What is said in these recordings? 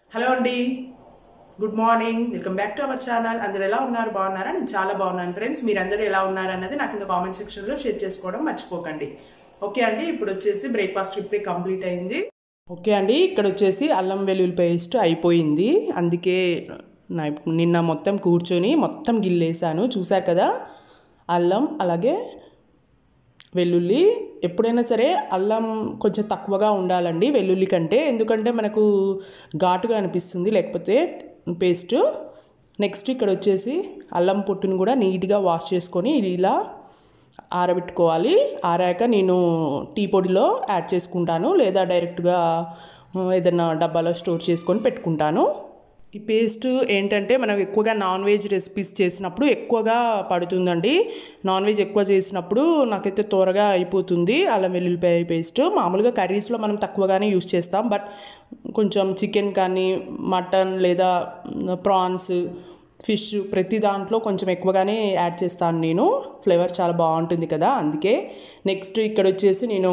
hello అండి good morning welcome back to our channel అందరు ఎలా ఉన్నారు బాగున్నారా నేను చాలా బాగున్నాను ఫ్రెండ్స్ మీరందరూ ఎలా ఉన్నారు అన్నది నాకు ఇంత కామెంట్ సెక్షన్లో షేర్ చేసుకోవడం మర్చిపోకండి ఓకే అండి ఇప్పుడు వచ్చేసి బ్రేక్ఫాస్ట్ ఇప్పుడే కంప్లీట్ అయింది ఓకే అండి ఇక్కడ వచ్చేసి అల్లం వెల్లుల్లి పేస్ట్ అయిపోయింది అందుకే నా నిన్న మొత్తం కూర్చొని మొత్తం గిల్లేసాను చూశారు కదా అల్లం అలాగే వెల్లుల్లి ఎప్పుడైనా సరే అల్లం కొంచెం తక్కువగా ఉండాలండి వెల్లుల్లి కంటే ఎందుకంటే మనకు ఘాటుగా అనిపిస్తుంది లేకపోతే పేస్ట్ నెక్స్ట్ ఇక్కడ వచ్చేసి అల్లం పొట్టును కూడా నీట్గా వాష్ చేసుకొని ఇది ఇలా ఆరబెట్టుకోవాలి ఆరాక నేను టీ పొడిలో యాడ్ చేసుకుంటాను లేదా డైరెక్ట్గా ఏదైనా డబ్బాలో స్టోర్ చేసుకొని పెట్టుకుంటాను ఈ పేస్ట్ ఏంటంటే మనం ఎక్కువగా నాన్ వెజ్ రెసిపీస్ చేసినప్పుడు ఎక్కువగా పడుతుందండి నాన్ వెజ్ ఎక్కువ చేసినప్పుడు నాకైతే త్వరగా అయిపోతుంది అల్లం వెల్లుల్లిపాయ పేస్ట్ మామూలుగా కర్రీస్లో మనం తక్కువగానే యూస్ చేస్తాం బట్ కొంచెం చికెన్ కానీ మటన్ లేదా ప్రాన్స్ ఫిష్ ప్రతి దాంట్లో కొంచెం ఎక్కువగానే యాడ్ చేస్తాను నేను ఫ్లేవర్ చాలా బాగుంటుంది కదా అందుకే నెక్స్ట్ ఇక్కడ వచ్చేసి నేను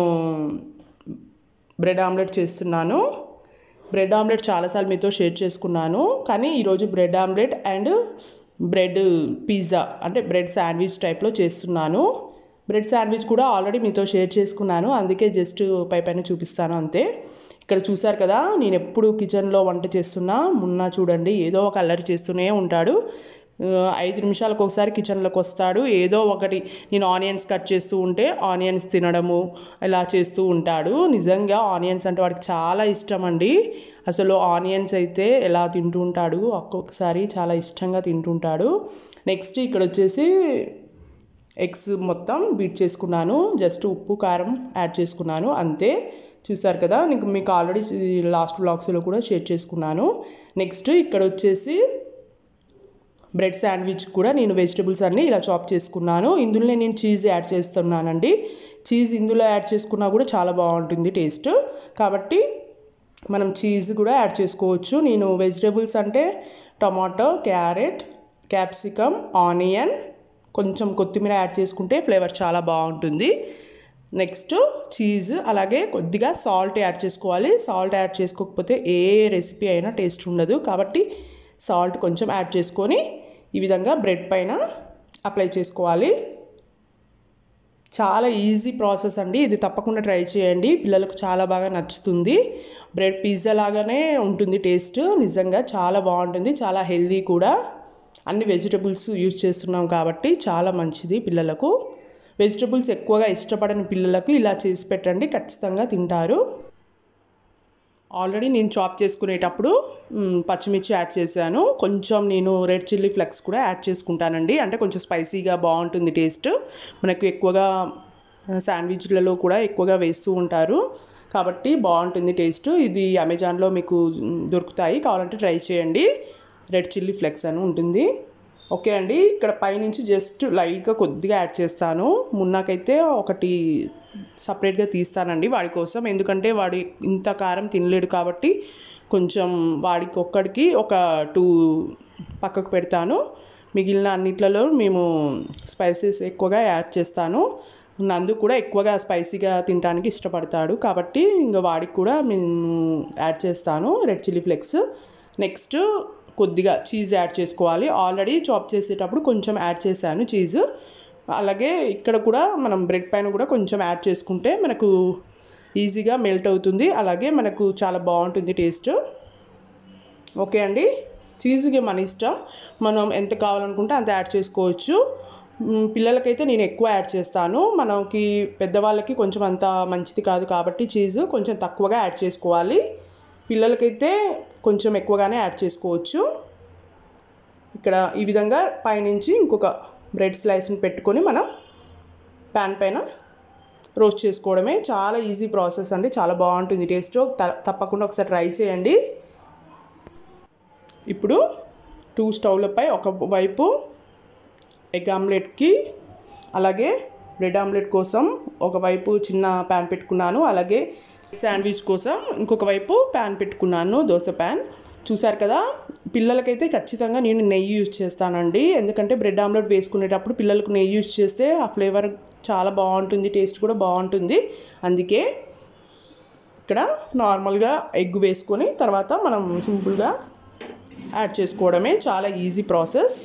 బ్రెడ్ ఆమ్లెట్ చేస్తున్నాను బ్రెడ్ ఆమ్లెట్ చాలాసార్లు మీతో షేర్ చేసుకున్నాను కానీ ఈరోజు bread omelette and bread pizza అంటే బ్రెడ్ శాండ్విచ్ టైప్లో చేస్తున్నాను బ్రెడ్ శాండ్విచ్ కూడా ఆల్రెడీ మీతో షేర్ చేసుకున్నాను అందుకే జస్ట్ పై పైన చూపిస్తాను అంతే ఇక్కడ చూసారు కదా నేను ఎప్పుడు కిచెన్లో వంట చేస్తున్నా మున్నా చూడండి ఏదో ఒక అల్లరి చేస్తూనే ఉంటాడు ఐదు నిమిషాలకు ఒకసారి కిచెన్లోకి వస్తాడు ఏదో ఒకటి నేను ఆనియన్స్ కట్ చేస్తూ ఉంటే ఆనియన్స్ తినడము ఇలా చేస్తూ ఉంటాడు నిజంగా ఆనియన్స్ అంటే వాడికి చాలా ఇష్టం అండి అసలు ఆనియన్స్ అయితే ఎలా తింటూ ఉంటాడు ఒక్కొక్కసారి చాలా ఇష్టంగా తింటుంటాడు నెక్స్ట్ ఇక్కడ వచ్చేసి ఎగ్స్ మొత్తం బీట్ చేసుకున్నాను జస్ట్ ఉప్పు కారం యాడ్ చేసుకున్నాను అంతే చూసారు కదా నీకు మీకు ఆల్రెడీ లాస్ట్ బ్లాగ్స్లో కూడా షేర్ చేసుకున్నాను నెక్స్ట్ ఇక్కడ వచ్చేసి బ్రెడ్ శాండ్విచ్ కూడా నేను వెజిటబుల్స్ అన్నీ ఇలా చాప్ చేసుకున్నాను ఇందులో నేను చీజ్ యాడ్ చేస్తున్నానండి చీజ్ ఇందులో యాడ్ చేసుకున్నా కూడా చాలా బాగుంటుంది టేస్ట్ కాబట్టి మనం చీజ్ కూడా యాడ్ చేసుకోవచ్చు నేను వెజిటబుల్స్ అంటే టమాటో క్యారెట్ క్యాప్సికమ్ ఆనియన్ కొంచెం కొత్తిమీర యాడ్ చేసుకుంటే ఫ్లేవర్ చాలా బాగుంటుంది నెక్స్ట్ చీజ్ అలాగే కొద్దిగా సాల్ట్ యాడ్ చేసుకోవాలి సాల్ట్ యాడ్ చేసుకోకపోతే ఏ రెసిపీ అయినా టేస్ట్ ఉండదు కాబట్టి సాల్ట్ కొంచెం యాడ్ చేసుకొని ఈ విధంగా బ్రెడ్ పైన అప్లై చేసుకోవాలి చాలా ఈజీ ప్రాసెస్ అండి ఇది తప్పకుండా ట్రై చేయండి పిల్లలకు చాలా బాగా నచ్చుతుంది బ్రెడ్ పిజ్జా లాగానే ఉంటుంది టేస్ట్ నిజంగా చాలా బాగుంటుంది చాలా హెల్దీ కూడా అన్ని వెజిటబుల్స్ యూజ్ చేస్తున్నాం కాబట్టి చాలా మంచిది పిల్లలకు వెజిటబుల్స్ ఎక్కువగా ఇష్టపడని పిల్లలకు ఇలా చేసి పెట్టండి ఖచ్చితంగా తింటారు ఆల్రెడీ నేను చాప్ చేసుకునేటప్పుడు పచ్చిమిర్చి యాడ్ చేశాను కొంచెం నేను రెడ్ చిల్లీ ఫ్లెక్స్ కూడా యాడ్ చేసుకుంటానండి అంటే కొంచెం స్పైసీగా బాగుంటుంది టేస్ట్ మనకు ఎక్కువగా శాండ్విచ్లలో కూడా ఎక్కువగా వేస్తూ ఉంటారు కాబట్టి బాగుంటుంది టేస్ట్ ఇది అమెజాన్లో మీకు దొరుకుతాయి కావాలంటే ట్రై చేయండి రెడ్ చిల్లీ ఫ్లెక్స్ అని ఉంటుంది ఓకే అండి ఇక్కడ పైనుంచి జస్ట్ లైట్గా కొద్దిగా యాడ్ చేస్తాను మున్నాకైతే ఒకటి సపరేట్గా తీస్తానండి వాడి కోసం ఎందుకంటే వాడి ఇంత కారం తినలేడు కాబట్టి కొంచెం వాడికి ఒక్కడికి ఒక టూ పక్కకు పెడతాను మిగిలిన అన్నిట్లలో మేము స్పైసెస్ ఎక్కువగా యాడ్ చేస్తాను నందు కూడా ఎక్కువగా స్పైసీగా తినడానికి ఇష్టపడతాడు కాబట్టి ఇంకా వాడికి కూడా మేము యాడ్ చేస్తాను రెడ్ చిల్లీ ఫ్లెక్స్ నెక్స్ట్ కొద్దిగా చీజ్ యాడ్ చేసుకోవాలి ఆల్రెడీ చాప్ చేసేటప్పుడు కొంచెం యాడ్ చేశాను చీజ్ అలాగే ఇక్కడ కూడా మనం బ్రెడ్ పైన కూడా కొంచెం యాడ్ చేసుకుంటే మనకు ఈజీగా మెల్ట్ అవుతుంది అలాగే మనకు చాలా బాగుంటుంది టేస్ట్ ఓకే అండి చీజ్కి మన ఇష్టం మనం ఎంత కావాలనుకుంటే అంత యాడ్ చేసుకోవచ్చు పిల్లలకైతే నేను ఎక్కువ యాడ్ చేస్తాను మనకి పెద్దవాళ్ళకి కొంచెం అంత మంచిది కాదు కాబట్టి చీజ్ కొంచెం తక్కువగా యాడ్ చేసుకోవాలి పిల్లలకైతే కొంచెం ఎక్కువగానే యాడ్ చేసుకోవచ్చు ఇక్కడ ఈ విధంగా పైనుంచి ఇంకొక బ్రెడ్ స్లైస్ని పెట్టుకొని మనం ప్యాన్ పైన రోస్ట్ చేసుకోవడమే చాలా ఈజీ ప్రాసెస్ అండి చాలా బాగుంటుంది టేస్ట్ తప్పకుండా ఒకసారి ట్రై చేయండి ఇప్పుడు టూ స్టవ్లపై ఒక వైపు ఎగ్ ఆమ్లెట్కి అలాగే బ్రెడ్ ఆమ్లెట్ కోసం ఒకవైపు చిన్న ప్యాన్ పెట్టుకున్నాను అలాగే శాండ్విచ్ కోసం ఇంకొక వైపు ప్యాన్ పెట్టుకున్నాను దోశ ప్యాన్ చూసారు కదా పిల్లలకైతే ఖచ్చితంగా నేను నెయ్యి యూజ్ చేస్తానండి ఎందుకంటే బ్రెడ్ ఆమ్లెట్ వేసుకునేటప్పుడు పిల్లలకు నెయ్యి యూజ్ చేస్తే ఆ ఫ్లేవర్ చాలా బాగుంటుంది టేస్ట్ కూడా బాగుంటుంది అందుకే ఇక్కడ నార్మల్గా ఎగ్ వేసుకొని తర్వాత మనం సింపుల్గా యాడ్ చేసుకోవడమే చాలా ఈజీ ప్రాసెస్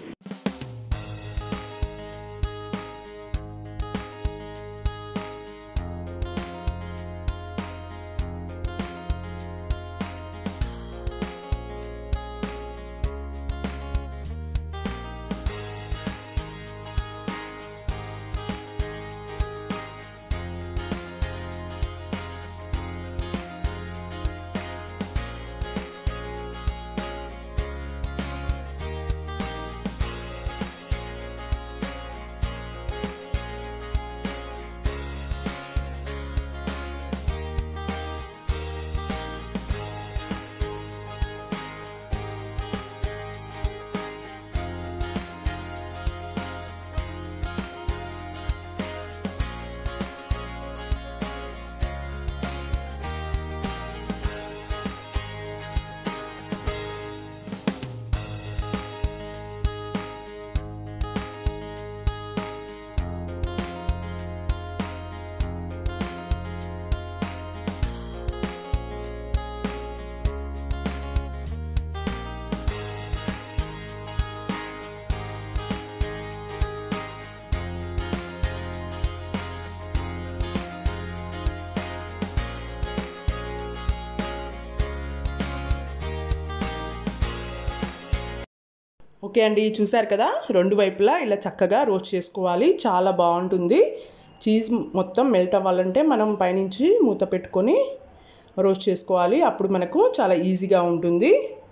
ఓకే అండి చూసారు కదా రెండు వైపులా ఇలా చక్కగా రోస్ట్ చేసుకోవాలి చాలా బాగుంటుంది చీజ్ మొత్తం మెల్ట్ అవ్వాలంటే మనం పైనుంచి మూత పెట్టుకొని రోస్ట్ చేసుకోవాలి అప్పుడు మనకు చాలా ఈజీగా ఉంటుంది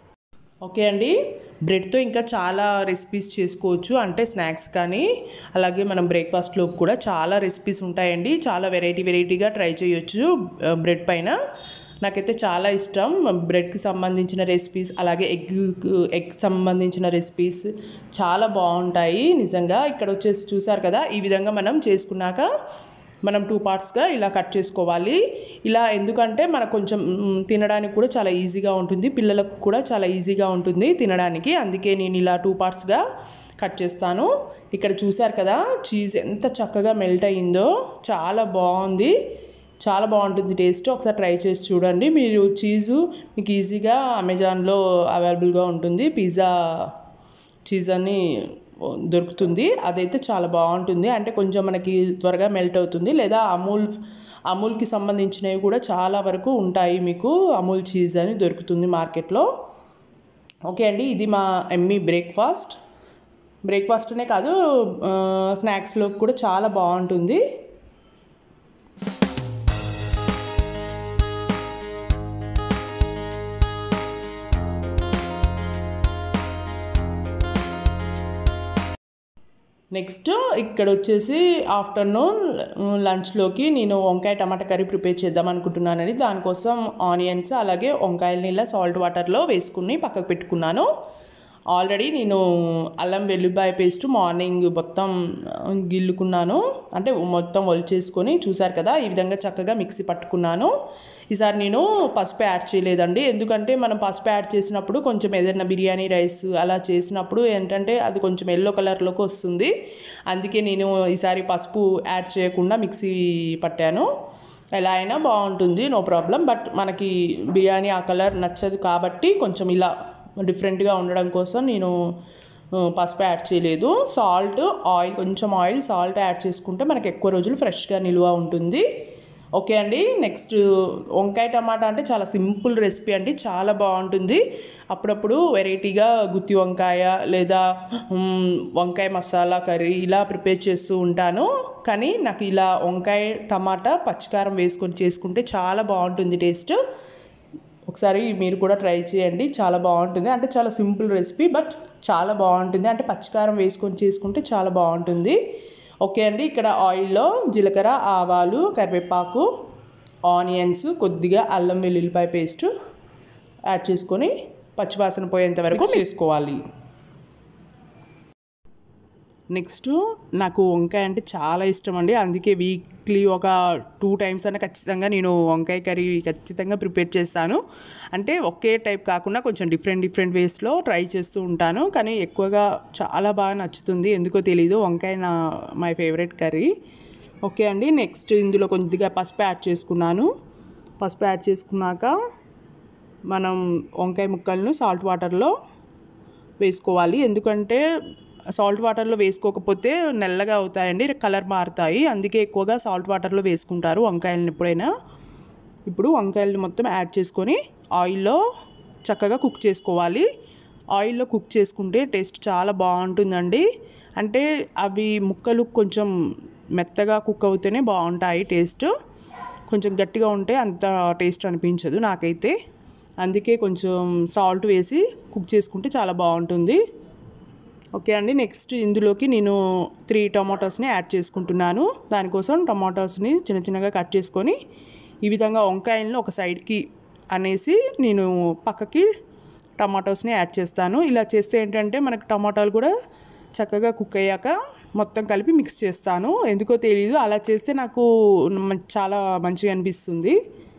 ఓకే అండి బ్రెడ్తో ఇంకా చాలా రెసిపీస్ చేసుకోవచ్చు అంటే స్నాక్స్ కానీ అలాగే మనం బ్రేక్ఫాస్ట్లో కూడా చాలా రెసిపీస్ ఉంటాయండి చాలా వెరైటీ వెరైటీగా ట్రై చేయొచ్చు బ్రెడ్ పైన నాకైతే చాలా ఇష్టం బ్రెడ్కి సంబంధించిన రెసిపీస్ అలాగే ఎగ్ ఎగ్ సంబంధించిన రెసిపీస్ చాలా బాగుంటాయి నిజంగా ఇక్కడ వచ్చేసి చూసారు కదా ఈ విధంగా మనం చేసుకున్నాక మనం టూ పార్ట్స్గా ఇలా కట్ చేసుకోవాలి ఇలా ఎందుకంటే మనకు కొంచెం మ్, తినడానికి కూడా చాలా ఈజీగా ఉంటుంది పిల్లలకు కూడా చాలా ఈజీగా ఉంటుంది తినడానికి అందుకే నేను ఇలా టూ పార్ట్స్గా కట్ చేస్తాను ఇక్కడ చూసారు కదా చీజ్ ఎంత చక్కగా మెల్ట్ అయ్యిందో చాలా బాగుంది చాలా బాగుంటుంది టేస్ట్ ఒకసారి ట్రై చేసి చూడండి మీరు చీజు మీకు ఈజీగా అమెజాన్లో అవైలబుల్గా ఉంటుంది పిజ్జా చీజ్ అని దొరుకుతుంది అదైతే చాలా బాగుంటుంది అంటే కొంచెం మనకి త్వరగా మెల్ట్ అవుతుంది లేదా అమూల్ అమూల్కి సంబంధించినవి కూడా చాలా వరకు ఉంటాయి మీకు అమూల్ చీజ్ అని దొరుకుతుంది మార్కెట్లో ఓకే అండి ఇది మా ఎమ్మీ బ్రేక్ఫాస్ట్ బ్రేక్ఫాస్ట్నే కాదు ఆ, స్నాక్స్లో కూడా చాలా బాగుంటుంది నెక్స్ట్ ఇక్కడ వచ్చేసి ఆఫ్టర్నూన్ లంచ్లోకి నేను వంకాయ టమాటా కర్రీ ప్రిపేర్ చేద్దాం అనుకుంటున్నానండి దానికోసం ఆనియన్స్ అలాగే వంకాయలని ఇలా సాల్ట్ వాటర్లో వేసుకుని పక్కకు పెట్టుకున్నాను ఆల్రెడీ నేను అల్లం వెల్లుల్లిపాయ పేస్ట్ మార్నింగ్ మొత్తం గిల్లుకున్నాను అంటే మొత్తం ఒలిచేసుకొని చూసారు కదా ఈ విధంగా చక్కగా మిక్సీ పట్టుకున్నాను ఈసారి నేను పసుపు యాడ్ చేయలేదండి ఎందుకంటే మనం పసుపు యాడ్ చేసినప్పుడు కొంచెం ఏదైనా బిర్యానీ రైస్ అలా చేసినప్పుడు ఏంటంటే అది కొంచెం ఎల్లో కలర్లోకి వస్తుంది అందుకే నేను ఈసారి పసుపు యాడ్ చేయకుండా మిక్సీ పట్టాను ఎలా అయినా బాగుంటుంది నో ప్రాబ్లం బట్ మనకి బిర్యానీ ఆ కలర్ నచ్చదు కాబట్టి కొంచెం ఇలా డిఫరెంట్గా ఉండడం కోసం నేను ఆ, పసుపు యాడ్ చేయలేదు సాల్ట్ ఆయిల్ కొంచెం ఆయిల్ సాల్ట్ యాడ్ చేసుకుంటే మనకి ఎక్కువ రోజులు ఫ్రెష్గా నిల్వ ఉంటుంది ఓకే అండి నెక్స్ట్ వంకాయ టమాటా అంటే చాలా సింపుల్ రెసిపీ అండి చాలా బాగుంటుంది అప్పుడప్పుడు వెరైటీగా గుత్తి వంకాయ లేదా మ్, వంకాయ మసాలా కర్రీ ఇలా ప్రిపేర్ చేస్తూ ఉంటాను కానీ నాకు ఇలా వంకాయ టమాటా పచ్చికారం వేసుకొని చేసుకుంటే చాలా బాగుంటుంది టేస్ట్ ఒకసారి మీరు కూడా ట్రై చేయండి చాలా బాగుంటుంది అంటే చాలా సింపుల్ రెసిపీ బట్ చాలా బాగుంటుంది అంటే పచ్చికారం వేసుకొని చేసుకుంటే చాలా బాగుంటుంది ఓకే అండి ఇక్కడ ఆయిల్లో జీలకర్ర ఆవాలు కరివేపాకు ఆనియన్స్ కొద్దిగా అల్లం వెల్లుల్లిపాయ పేస్ట్ యాడ్ చేసుకొని పచ్చివాసన పోయేంత వరకు చేసుకోవాలి నెక్స్ట్ నాకు వంకాయ అంటే చాలా ఇష్టం అండి అందుకే వీక్లీ ఒక టూ టైమ్స్ అన్న ఖచ్చితంగా నేను వంకాయ కర్రీ ఖచ్చితంగా ప్రిపేర్ చేస్తాను అంటే ఒకే టైప్ కాకుండా కొంచెం డిఫరెంట్ డిఫరెంట్ వేస్లో ట్రై చేస్తూ ఉంటాను కానీ ఎక్కువగా చాలా బాగా నచ్చుతుంది ఎందుకో తెలీదు వంకాయ నా మై ఫేవరెట్ కర్రీ ఓకే అండి నెక్స్ట్ ఇందులో కొద్దిగా పసుపు యాడ్ చేసుకున్నాను పసుపు యాడ్ చేసుకున్నాక మనం వంకాయ ముక్కలను సాల్ట్ వాటర్లో వేసుకోవాలి ఎందుకంటే సాల్ట్ వాటర్లో వేసుకోకపోతే నల్లగా అవుతాయండి కలర్ మారుతాయి అందుకే ఎక్కువగా సాల్ట్ వాటర్లో వేసుకుంటారు వంకాయలను ఎప్పుడైనా ఇప్పుడు వంకాయలను మొత్తం యాడ్ చేసుకొని ఆయిల్లో చక్కగా కుక్ చేసుకోవాలి ఆయిల్లో కుక్ చేసుకుంటే టేస్ట్ చాలా బాగుంటుందండి అంటే అవి ముక్కలు కొంచెం మెత్తగా కుక్ అవుతేనే బాగుంటాయి టేస్ట్ కొంచెం గట్టిగా ఉంటే అంత టేస్ట్ అనిపించదు నాకైతే అందుకే కొంచెం సాల్ట్ వేసి కుక్ చేసుకుంటే చాలా బాగుంటుంది ఓకే అండి నెక్స్ట్ ఇందులోకి నేను త్రీ టమాటోస్ని యాడ్ చేసుకుంటున్నాను దానికోసం టమాటోస్ని చిన్న చిన్నగా కట్ చేసుకొని ఈ విధంగా వంకాయలను ఒక సైడ్కి అనేసి నేను పక్కకి టమాటోస్ని యాడ్ చేస్తాను ఇలా చేస్తే ఏంటంటే మనకు టమాటాలు కూడా చక్కగా కుక్ అయ్యాక మొత్తం కలిపి మిక్స్ చేస్తాను ఎందుకో తెలియదు అలా చేస్తే నాకు చాలా మంచిగా అనిపిస్తుంది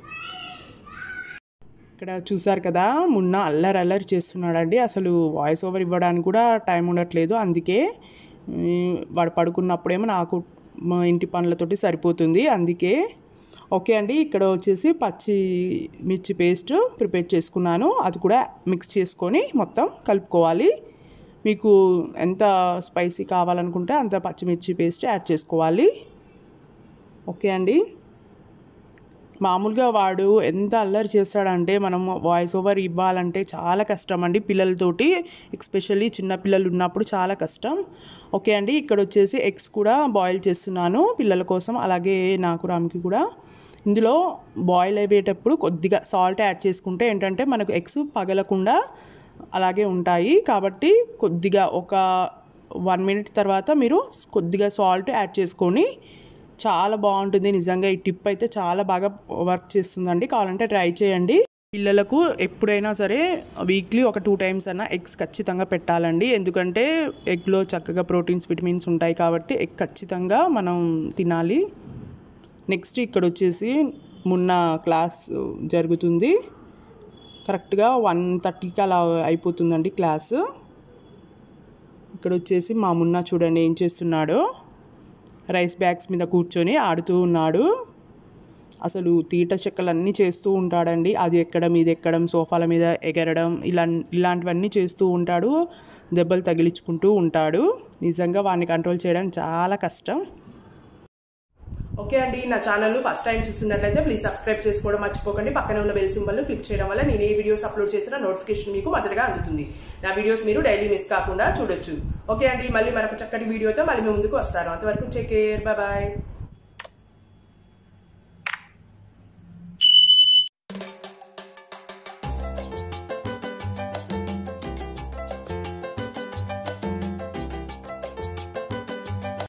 ఇక్కడ చూసారు కదా మున్న అల్లరి అల్లరి చేస్తున్నాడండి అసలు వాయిస్ ఓవర్ ఇవ్వడానికి కూడా టైం ఉండట్లేదు అందుకే వాడు పడుకున్నప్పుడేమో నాకు మా ఇంటి పనులతోటి సరిపోతుంది అందుకే ఓకే అండి ఇక్కడ వచ్చేసి పచ్చి మిర్చి పేస్ట్ ప్రిపేర్ చేసుకున్నాను అది కూడా మిక్స్ చేసుకొని మొత్తం కలుపుకోవాలి మీకు ఎంత స్పైసీ కావాలనుకుంటే అంత పచ్చిమిర్చి పేస్ట్ యాడ్ చేసుకోవాలి ఓకే అండి మామూలుగా వాడు ఎంత అల్లరి చేస్తాడంటే మనం వాయిస్ ఓవర్ ఇవ్వాలంటే చాలా కష్టం అండి పిల్లలతోటి ఎక్స్పెషల్లీ చిన్న పిల్లలు ఉన్నప్పుడు చాలా కష్టం ఓకే అండి ఇక్కడ వచ్చేసి ఎగ్స్ కూడా బాయిల్ చేస్తున్నాను పిల్లల కోసం అలాగే నాకు రామ్కి కూడా ఇందులో బాయిల్ అయ్యేటప్పుడు కొద్దిగా సాల్ట్ యాడ్ చేసుకుంటే ఏంటంటే మనకు ఎగ్స్ పగలకుండా అలాగే ఉంటాయి కాబట్టి కొద్దిగా ఒక వన్ మినిట్ తర్వాత మీరు కొద్దిగా సాల్ట్ యాడ్ చేసుకొని చాలా బాగుంటుంది నిజంగా ఈ టిప్ అయితే చాలా బాగా వర్క్ చేస్తుందండి కావాలంటే ట్రై చేయండి పిల్లలకు ఎప్పుడైనా సరే వీక్లీ ఒక టూ టైమ్స్ అన్న ఎగ్స్ ఖచ్చితంగా పెట్టాలండి ఎందుకంటే ఎగ్లో చక్కగా ప్రోటీన్స్ విటమిన్స్ ఉంటాయి కాబట్టి ఎగ్ ఖచ్చితంగా మనం తినాలి నెక్స్ట్ ఇక్కడ వచ్చేసి మొన్న క్లాస్ జరుగుతుంది కరెక్ట్గా వన్ థర్టీకి అలా అయిపోతుందండి క్లాస్ ఇక్కడ వచ్చేసి మా మున్న చూడండి ఏం చేస్తున్నాడో రైస్ బ్యాగ్స్ మీద కూర్చొని ఆడుతూ ఉన్నాడు అసలు తీట చెక్కలన్నీ చేస్తూ ఉంటాడండి అది ఎక్కడం ఇది ఎక్కడం సోఫాల మీద ఎగరడం ఇలా ఇలాంటివన్నీ చేస్తూ ఉంటాడు దెబ్బలు తగిలించుకుంటూ ఉంటాడు నిజంగా వాడిని కంట్రోల్ చేయడం చాలా కష్టం ఓకే అండి నా ఛానల్ ఫస్ట్ టైం చూస్తున్నట్లయితే ప్లీజ్ సబ్స్క్రైబ్ చేసుకోవడం మర్చిపోకండి పక్కన ఉన్న బెల్ సింబల్ క్లిక్ చేయడం వల్ల నేను ఏ వీడియోస్ అప్లోడ్ చేసిన నోటిఫికేషన్ మీకు మొదటగా అందుతుంది నా వీడియోస్ మీరు డైలీ మిస్ కాకుండా చూడొచ్చు ఓకే అండి మళ్ళీ మరొక చక్కటి వీడియోతో మళ్ళీ మీ ముందుకు వస్తాను అంతవరకు టేక్ కేర్ బాయ్